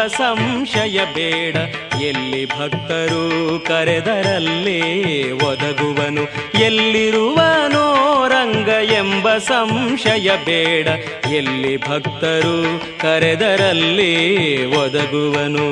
ಸಂಶಯ ಬೇಡ ಎಲ್ಲಿ ಭಕ್ತರು ಕರೆದರಲ್ಲೇ ಒದಗುವನು ಎಲ್ಲಿರುವನೋ ರಂಗ ಎಂಬ ಸಂಶಯ ಬೇಡ ಎಲ್ಲಿ ಭಕ್ತರು ಕರೆದರಲ್ಲೇ ಒದಗುವನು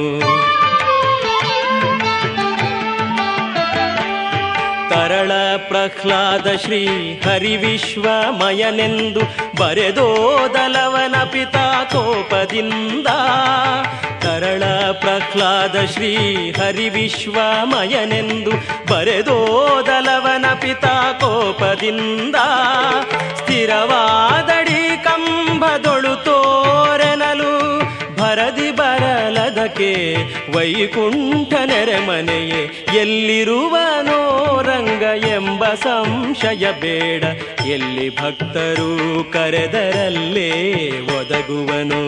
ತರಳ ಪ್ರಹ್ಲಾದ ಶ್ರೀ ಹರಿವಿಶ್ವಮಯನೆಂದು ಬರೆದೋದಲವನ ಪಿತಾ ಕೋಪದಿಂದ ತರಳ ಪ್ರಹ್ಲಾದ ಶ್ರೀ ಹರಿವಿಶ್ವಮಯನೆಂದು ಬರೆದೋದಲವನ ಪಿತಾ ಕೋಪದಿಂದ ಸ್ಥಿರವಾದಡಿ ಕಂಬದೊಳು ತೋರೆನಲು ಭರದಿ ಬರಲದಕ್ಕೆ ವೈಕುಂಠ ನೆರೆಮನೆಯೇ ಎಲ್ಲಿರುವನೋ ರಂಗ ಎಂಬ ಸಂಶಯ ಬೇಡ ಎಲ್ಲಿ ಭಕ್ತರು ಕರೆದರಲ್ಲೇ ಒದಗುವನು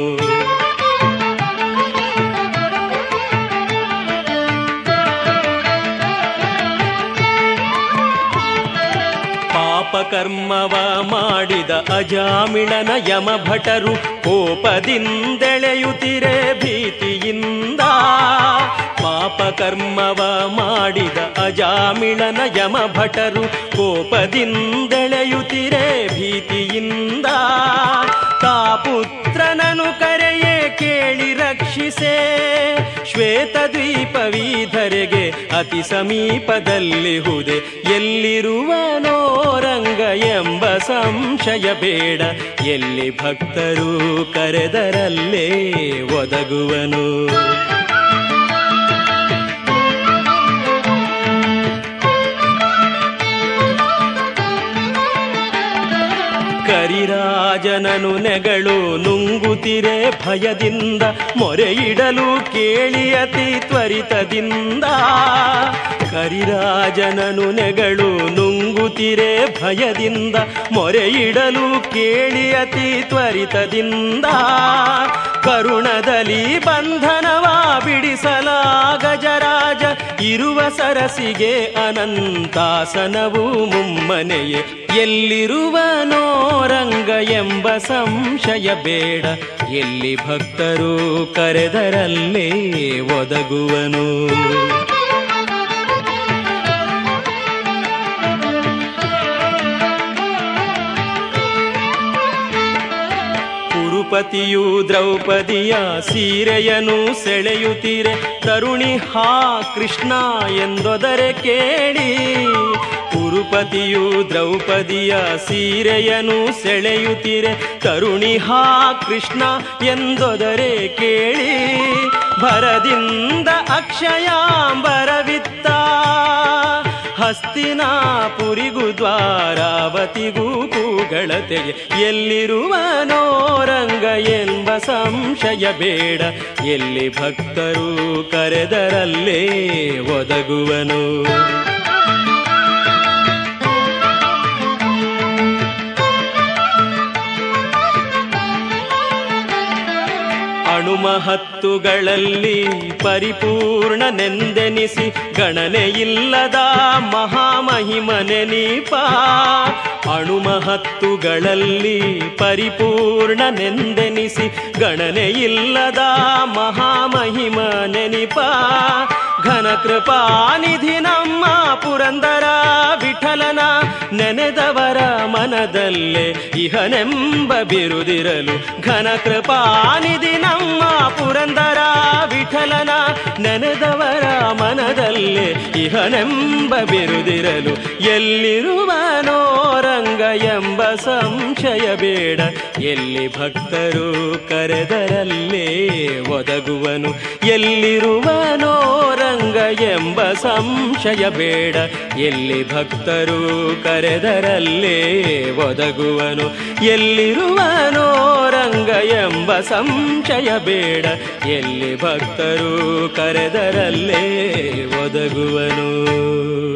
ಪಾಪಕರ್ಮವ ಮಾಡಿದ ಅಜಾಮಿಳನ ಯಮಭಟರು ಕೋಪದಿಂದೆಳೆಯುತ್ತಿರೆ ಭೀತಿಯಿಂದ ಪಾಪಕರ್ಮವ ಮಾಡಿದ ಅಜಾಮಿಳನ ಯಮಭಟರು ಕೋಪದಿಂದೆಳೆಯುತ್ತಿರೆ ಭೀತಿಯಿಂದ ತಾಪುತ್ರನನು ಕರೆಯೇ ಕೇಳಿ ರಕ್ಷಿಸೆ ಶ್ವೇತದ್ವೀಪವೀಧರೆಗೆ ಅತಿ ಸಮೀಪದಲ್ಲಿ ಹುದೆ ಎಲ್ಲಿರುವನೋ ರಂಗ ಎಂಬ ಸಂಶಯ ಬೇಡ ಎಲ್ಲಿ ಭಕ್ತರು ಕರೆದರಲ್ಲೇ ಒದಗುವನು ಕರಿರಾಜನನು ನೆಗಳು ನುಂಗುತ್ತಿರೆ ಭಯದಿಂದ ಮೊರೆಯಿಡಲು ಕೇಳಿ ಅತಿ ತ್ವರಿತದಿಂದ ಕರಿರಾಜನನು ನೆಗಳು ನುಂಗುತ್ತಿರೆ ಭಯದಿಂದ ಮೊರೆಯಿಡಲು ಕೇಳಿ ಅತಿ ತ್ವರಿತದಿಂದ ಕರುಣದಲ್ಲಿ ಬಂಧನವ ಬಿಡಿಸಲಾಗ ಗಜರಾಜ ಇರುವ ಸರಸಿಗೆ ಅನಂತಾಸನವು ಮುಮ್ಮನೆಯೇ ಎಲ್ಲಿರುವನೋ ರಂಗ ಎಂಬ ಸಂಶಯ ಬೇಡ ಎಲ್ಲಿ ಭಕ್ತರು ಕರೆದರಲ್ಲೇ ಒದಗುವನು ಕುರುಪತಿಯು ದ್ರೌಪದಿಯ ಸೀರೆಯನು ಸೆಳೆಯುತ್ತೀರೆ ತರುಣಿ ಹಾ ಕೃಷ್ಣ ಎಂದೊದರೆ ಕೇಳಿ ಕುರುಪತಿಯು ದ್ರೌಪದಿಯ ಸೀರೆಯನು ಸೆಳೆಯುತ್ತೀರೆ ತರುಣಿ ಹಾ ಕೃಷ್ಣ ಎಂದೊದರೆ ಕೇಳಿ ಭರದಿಂದ ಅಕ್ಷಯಾಂಬರವಿತ್ತ ಹಸ್ತಿನಾಪುರಿಗೂ ದ್ವಾರಾವತಿಗೂ ಕೂಗಳತೆಗೆ ಎಲ್ಲಿರುವನೋ ರಂಗ ಎಂಬ ಸಂಶಯ ಬೇಡ ಎಲ್ಲಿ ಭಕ್ತರು ಕರೆದರಲ್ಲೇ ಒದಗುವನು ಅಣುಮಹತ್ತುಗಳಲ್ಲಿ ಪರಿಪೂರ್ಣನೆಂದೆನಿಸಿ ಗಣನೆಯಿಲ್ಲದ ಮಹಾಮಹಿಮನೆನೀಪ ಅಣುಮಹತ್ತುಗಳಲ್ಲಿ ಪರಿಪೂರ್ಣನೆಂದೆನಿಸಿ ಗಣನೆಯಿಲ್ಲದ ಮಹಾಮಹಿಮನೆನಿಪ ಘನ ಕೃಪಾನಿಧಿ ನಮ್ಮ ಪುರಂದರ ವಿಠಲನ ನೆನೆದವರ ಮನದಲ್ಲೇ ಇಹನೆಂಬ ಬಿರುದಿರಲು ಘನ ಕೃಪಾನಿಧಿ ನಮ್ಮ ಪುರಂದರ ವಿಠಲನ ನೆನೆದವರ ಮನದಲ್ಲೇ ಇಹನೆಂಬ ಬಿರುದಿರಲು ಎಲ್ಲಿರುವನೋ ರಂಗ ಎಂಬ ಸಂಶಯ ಬೇಡ ಎಲ್ಲಿ ಭಕ್ತರು ಕರೆದರಲ್ಲೇ ಒದಗುವನು ಎಲ್ಲಿರುವನೋ ರಂಗ ಎಂಬ ಸಂಶಯ ಬೇಡ ಎಲ್ಲಿ ಭಕ್ತರು ಕರೆದರಲ್ಲೇ ಒದಗುವನು ಎಲ್ಲಿರುವನೋ ರಂಗ ಎಂಬ ಸಂಶಯ ಬೇಡ ಎಲ್ಲಿ ಭಕ್ತರು ಕರೆದರಲ್ಲೇ ಒದಗುವನು